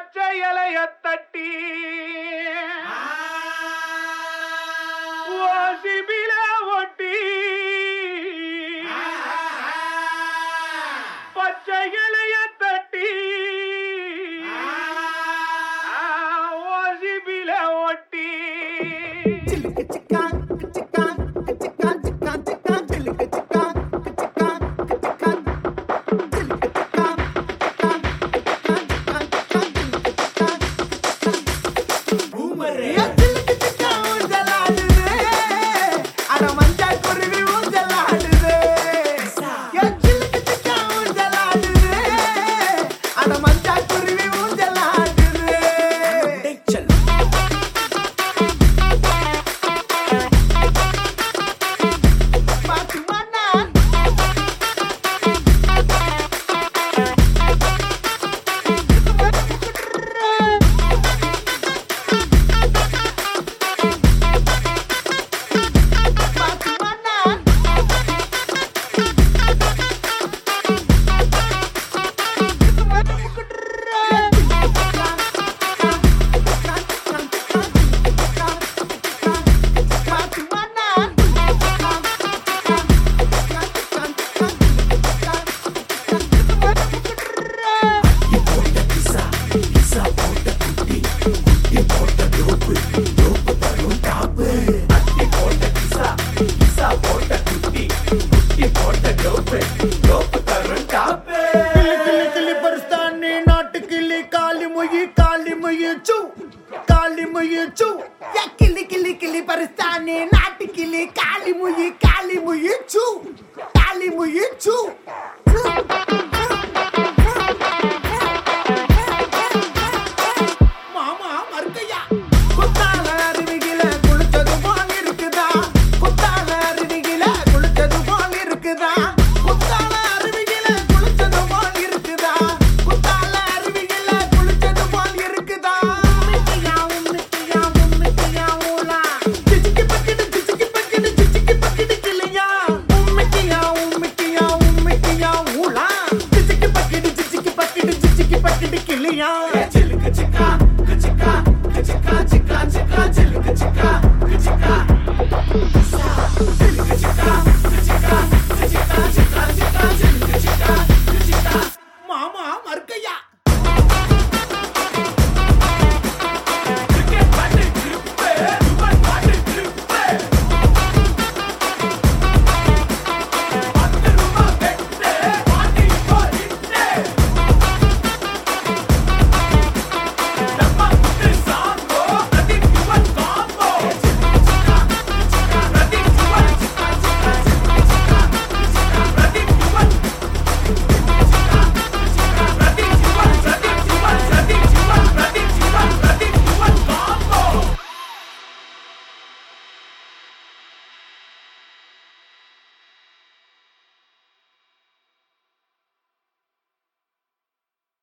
பச்சை இலைய தட்டி ஓசிபில ஒட்டி பச்சை இலைய தட்டி ஓசிபில ஒட்டி சிலுக்கு சிக்கான் சிக்கான் சிக்கான் சிக்கான் சிக்கான் சிலுக்கு சிக்கான் சிக்கான் சிக்கான் சிலுக்கு சிக்கான் சிக்கான் சிக்கான் சிக்கான் சிக்கான் பூமரே சிலுக்கு சிக்கான் ஊஞ்சலாடுது அட மஞ்சள் குருவி ஊஞ்சலாடுது என் சிலுக்கு சிக்கான் ஊஞ்சலாடுது அட மஞ்சள் குருவி ஊஞ்சலாடுது பாத்து மன்னா பாத்து மன்னா பாத்து மன்னா கிளி கிளி கிளி பரிஸ்தானி நாட்டு கிளி காலி முயி காலி முயி சூ காலி முயி சூ யா கிளி கிளி கிளி பரிஸ்தானி நாட்டு கிளி காலி முயி காலி முயி சூ காலி முயி சூ மாமா மறுக்கையா குத்தால அருவிகில குளிச்சது போல் இருக்குதா குத்தால அருவிகில குளிச்சது போல் இருக்குதா குத்தால அருவிகில குளிச்சது போல் இருக்குதா குத்தால அருவிகில குளிச்சது போல் இருக்குதா உம்மிட்டியா உம்மிட்டியா உம்மிட்டியா ஊலா சிச்சிக்கி பக்கிடு சிச்சிக்கி பக்கிடு சிச்சிக்கி பக்கிடு கிளியா உம்மிட்டியா உம்மிட்டியா உம்மிட்டியா ஊலா சிச்சிக்கி பக்கிடு சிச்சிக்கி பக்கிடு சிச்சிக்கி பக்கிடு கிளியா